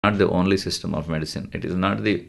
not the only system of medicine. It is not the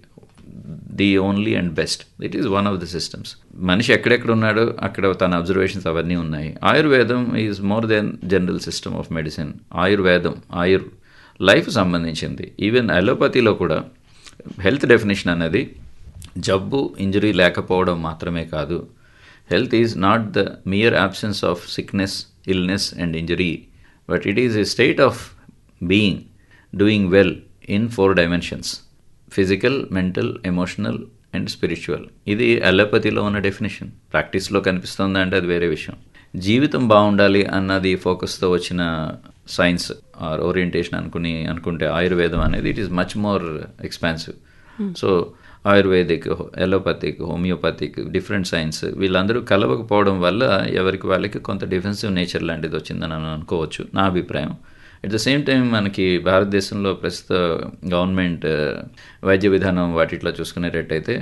the only and best it is one of the systems మనిషి ఎక్కడెక్కడ ఉన్నాడో అక్కడ తన observations అవన్నీ ఉన్నాయి ఆయుర్వేదం is more than general system of medicine ఆయుర్వేదం ఆయుర్ లైఫ్ సంబంధించింది ఈవెన్ అలోపతిలో కూడా హెల్త్ డెఫినేషన్ అనేది జబ్బు ఇంజరీ లేకపోవడం మాత్రమే కాదు health is not the mere absence of sickness illness and injury but it is a state of being doing well in four dimensions physical mental emotional and spiritual ఇది అలోపతిలో ఉన్న definition ప్రాక్టీస్లో కనిపిస్తుంది అంటే అది వేరే విషయం జీవితం బాగుండాలి అన్నది ఫోకస్తో వచ్చిన సైన్స్ ఆర్ ఓరియంటేషన్ అనుకుని అనుకుంటే ఆయుర్వేదం అనేది it is much more expansive so Ayurvedic allopathic homeopathic different science వీళ్ళందరూ కలవకపోవడం వల్ల ఎవరికి వాళ్ళకి కొంత డిఫెన్సివ్ నేచర్ లాంటిది వచ్చిందని అని అనుకోవచ్చు నా అభిప్రాయం అట్ ద సేమ్ టైం మనకి భారతదేశంలో ప్రస్తుత గవర్నమెంట్ వైద్య విధానం వాటిట్లో చూసుకునేటట్టయితే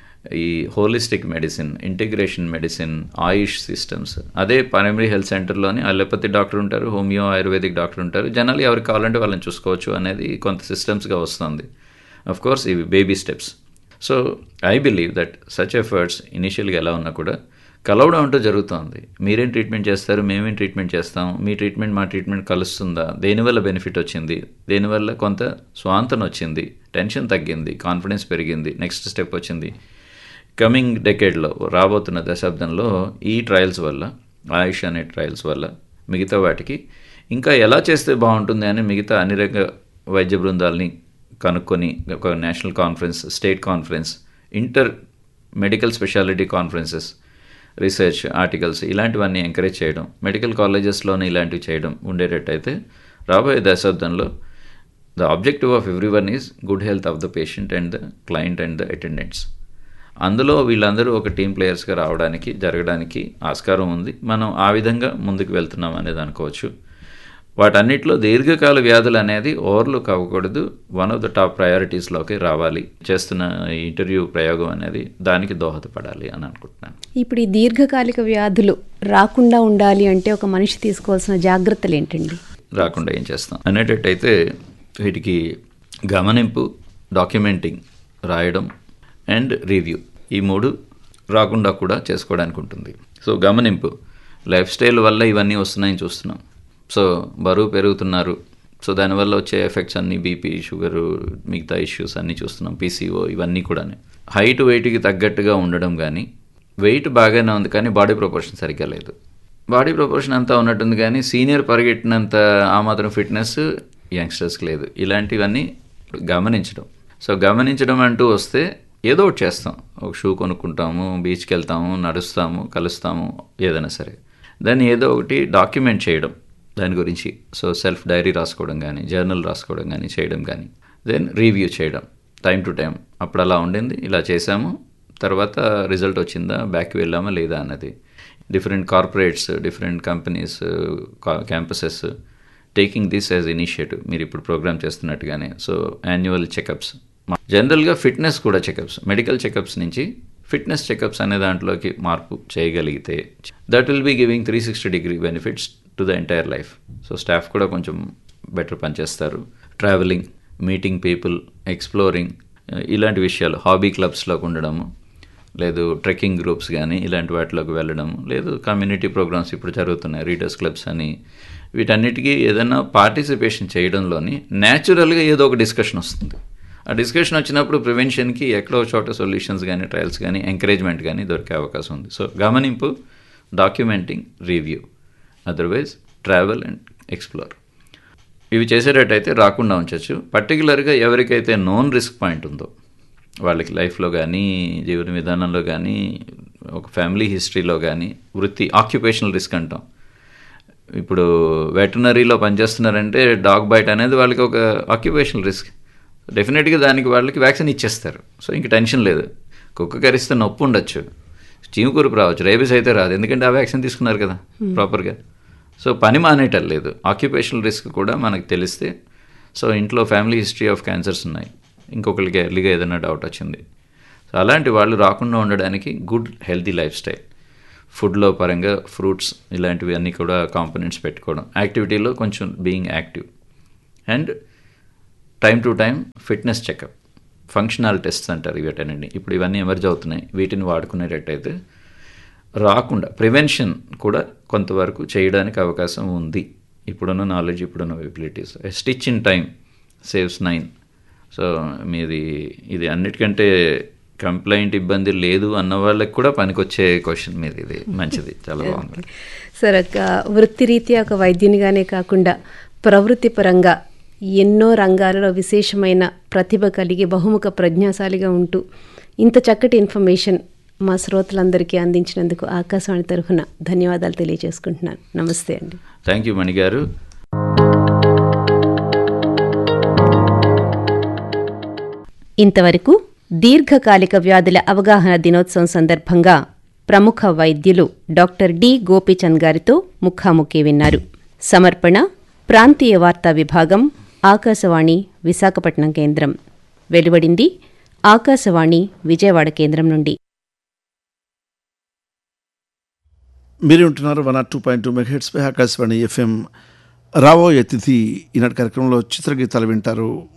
ఈ holistic medicine integration medicine AYUSH systems అదే ప్రైమరీ హెల్త్ సెంటర్లోని అలోపతి డాక్టర్ ఉంటారు హోమియో ఆయుర్వేదిక్ డాక్టర్ ఉంటారు జనాలు ఎవరికి కావాలంటే వాళ్ళని చూసుకోవచ్చు అనేది కొంత సిస్టమ్స్గా వస్తుంది అఫ్ కోర్స్ ఇవి baby steps so I believe that such efforts ఇనిషియల్గా ఎలా ఉన్నా కూడా కలవడం అంటూ జరుగుతోంది మీరేం ట్రీట్మెంట్ చేస్తారు మేమేం ట్రీట్మెంట్ చేస్తాం మీ ట్రీట్మెంట్ మా ట్రీట్మెంట్ కలుస్తుందా దేనివల్ల బెనిఫిట్ వచ్చింది దేనివల్ల కొంత స్వాంతన వచ్చింది టెన్షన్ తగ్గింది కాన్ఫిడెన్స్ పెరిగింది నెక్స్ట్ స్టెప్ వచ్చింది కమింగ్ డెకేడ్లో రాబోతున్న దశాబ్దంలో ఈ ట్రయల్స్ వల్ల ఆయుష్ అనే ట్రయల్స్ వల్ల మిగతా వాటికి ఇంకా ఎలా చేస్తే బాగుంటుంది అని మిగతా అన్ని రకాల వైద్య బృందాలని కనుక్కొని ఒక national conference state conference inter medical speciality conferences research articles ఇలాంటివన్నీ ఎంకరేజ్ చేయడం మెడికల్ కాలేజెస్లోనే ఇలాంటివి చేయడం ఉండేటట్టయితే రాబోయే దశాబ్దంలో the objective of everyone is good health of the patient and the client and the attendants అందులో వీళ్ళందరూ ఒక టీం ప్లేయర్స్గా రావడానికి జరగడానికి ఆస్కారం ఉంది మనం ఆ విధంగా ముందుకు వెళ్తున్నాం అనేది అనుకోవచ్చు వాటన్నిటిలో దీర్ఘకాల వ్యాధులు అనేది ఓవర్లుక్ అవ్వకూడదు వన్ ఆఫ్ ద టాప్ ప్రయారిటీస్లోకి రావాలి చేస్తున్న ఈ ఇంటర్వ్యూ ప్రయోగం అనేది దానికి దోహదపడాలి అని అనుకుంటున్నాను ఇప్పుడు ఈ దీర్ఘకాలిక వ్యాధులు రాకుండా ఉండాలి అంటే ఒక మనిషి తీసుకోవాల్సిన జాగ్రత్తలు ఏంటండి రాకుండా ఏం చేస్తాం అనేటట్టయితే వీటికి గమనింపు డాక్యుమెంటింగ్ రాయడం అండ్ రివ్యూ ఈ మూడు రాకుండా కూడా చేసుకోవడానికి ఉంటుంది సో గమనింపు లైఫ్ స్టైల్ వల్ల ఇవన్నీ వస్తున్నాయని చూస్తున్నాం సో బరువు పెరుగుతున్నారు సో దానివల్ల వచ్చే ఎఫెక్ట్స్ అన్నీ బీపీ షుగరు మిగతా ఇష్యూస్ అన్నీ చూస్తున్నాం పీసీఓ ఇవన్నీ కూడా హైట్ వెయిట్కి తగ్గట్టుగా ఉండడం కానీ వెయిట్ బాగానే ఉంది కానీ బాడీ ప్రపోర్షన్ సరిగ్గా లేదు బాడీ ప్రపోర్షన్ అంతా ఉన్నట్టుంది కానీ సీనియర్ పరిగెట్టినంత ఆ మాత్రం ఫిట్నెస్ యంగ్స్టర్స్కి లేదు ఇలాంటివన్నీ గమనించడం సో గమనించడం అంటూ వస్తే ఏదో ఒకటి చేస్తాం ఒక షూ కొనుక్కుంటాము బీచ్కి వెళ్తాము నడుస్తాము కలుస్తాము ఏదైనా సరే దాన్ని ఏదో ఒకటి డాక్యుమెంట్ చేయడం దాని గురించి సో సెల్ఫ్ డైరీ రాసుకోవడం కానీ జర్నల్ రాసుకోవడం కానీ చేయడం కానీ దెన్ రివ్యూ చేయడం టైం టు టైం అప్పుడు అలా ఉండింది ఇలా చేసాము తర్వాత రిజల్ట్ వచ్చిందా బ్యాక్ వెళ్ళామా లేదా అన్నది different corporates different companies campuses taking this as initiative మీరు ఇప్పుడు ప్రోగ్రామ్ చేస్తున్నట్టుగానే సో యాన్యువల్ చెకప్స్ జనరల్గా ఫిట్నెస్ కూడా చెకప్స్ మెడికల్ చెకప్స్ నుంచి ఫిట్నెస్ చెకప్స్ అనే దాంట్లోకి మార్పు చేయగలిగితే that will be giving three sixty degree benefits to the entire life so staff కూడా కొంచెం బెటర్ పనిచేస్తారు ట్రావెలింగ్ మీటింగ్ పీపుల్ ఎక్స్ప్లోరింగ్ ఇలాంటి విషయాలు హాబీ క్లబ్స్లోకి ఉండడము లేదు ట్రెక్కింగ్ గ్రూప్స్ కానీ ఇలాంటి వాటిలోకి వెళ్ళడం లేదు కమ్యూనిటీ ప్రోగ్రామ్స్ ఇప్పుడు జరుగుతున్నాయి రీడర్స్ క్లబ్స్ అని వీటన్నిటికీ ఏదైనా పార్టిసిపేషన్ చేయడంలోని న్యాచురల్గా ఏదో ఒక డిస్కషన్ వస్తుంది ఆ డిస్కషన్ వచ్చినప్పుడు ప్రివెన్షన్కి ఎక్కడో చోట సొల్యూషన్స్ కానీ ట్రయల్స్ కానీ ఎంకరేజ్మెంట్ కానీ దొరికే అవకాశం ఉంది సో గమనింపు documenting review otherwise travel and explore ఇవి చేసేటట్టయితే రాకుండా ఉంచవచ్చు పర్టికులర్గా ఎవరికైతే నోన్ రిస్క్ పాయింట్ ఉందో వాళ్ళకి లైఫ్లో కానీ జీవన విధానంలో కానీ ఒక ఫ్యామిలీ హిస్టరీలో కానీ వృత్తి ఆక్యుపేషనల్ రిస్క్ అంటాం ఇప్పుడు వెటనరీలో పనిచేస్తున్నారంటే డాగ్ బైట్ అనేది వాళ్ళకి ఒక ఆక్యుపేషనల్ రిస్క్ డెఫినెట్గా దానికి వాళ్ళకి వ్యాక్సిన్ ఇచ్చేస్తారు సో ఇంక టెన్షన్ లేదు కుక్క కరిస్తే నొప్పి ఉండొచ్చు చీమకూరుపు రావచ్చు రేబీస్ అయితే రాదు ఎందుకంటే ఆ వ్యాక్సిన్ తీసుకున్నారు కదా ప్రాపర్గా సో పని మానేయటం లేదు ఆక్యుపేషనల్ రిస్క్ కూడా మనకు తెలిస్తే సో ఇంట్లో ఫ్యామిలీ హిస్టరీ ఆఫ్ క్యాన్సర్స్ ఉన్నాయి ఇంకొకరికి ఎర్లీగా ఏదైనా డౌట్ వచ్చింది సో అలాంటి వాళ్ళు రాకుండా ఉండడానికి గుడ్ హెల్తీ లైఫ్ స్టైల్ ఫుడ్లో పరంగా ఫ్రూట్స్ ఇలాంటివి అన్నీ కూడా కాంపోనెంట్స్ పెట్టుకోవడం యాక్టివిటీలో కొంచెం being active and time to time fitness checkup functional test అంటారు వీటనండి ఇప్పుడు ఇవన్నీ ఎమర్జ్ అవుతున్నాయి వీటిని వాడుకునేటట్టయితే రాకుండా ప్రివెన్షన్ కూడా కొంతవరకు చేయడానికి అవకాశం ఉంది ఇప్పుడున్న నాలెడ్జ్ ఇప్పుడున్న abilities stitch in time saves nine so మీది ఇది అన్నిటికంటే కంప్లైంట్ ఇబ్బంది లేదు అన్న వాళ్ళకి కూడా పనికొచ్చే క్వశ్చన్ మీది ఇది మంచిది చాలా బాగుంది సార్ ఒక వృత్తిరీత్యా ఒక వైద్యునిగానే కాకుండా ప్రవృత్తి పరంగా ఎన్నో రంగాలలో విశేషమైన ప్రతిభ కలిగి బహుముఖ ప్రజ్ఞాశాలిగా ఉంటూ ఇంత చక్కటి ఇన్ఫర్మేషన్ మా శ్రోతలందరికీ అందించినందుకు ఆకాశవాణి తరఫున ధన్యవాదాలు తెలియజేసుకుంటున్నాను నమస్తే అండి థ్యాంక్ యూ మణి గారు ఇంతవరకు దీర్ఘకాలిక వ్యాధుల అవగాహన దినోత్సవం సందర్భంగా ప్రముఖ వైద్యులు డాక్టర్ డి గోపీచంద్ గారితో ముఖాముఖి విన్నారు సమర్పణ ప్రాంతీయ వార్తా విభాగం ఆకాశవాణి విశాఖపట్నం కేంద్రం వెలువడింది ఆకాశవాణి విజయవాడ కేంద్రం నుండి మీరు ఉంటున్నారు one or two point two megahertz పై ఆకాశవాణి ఎఫ్ఎం రావోయే తిథి ఈనాటి కార్యక్రమంలో చిత్రగీతాలు వింటారు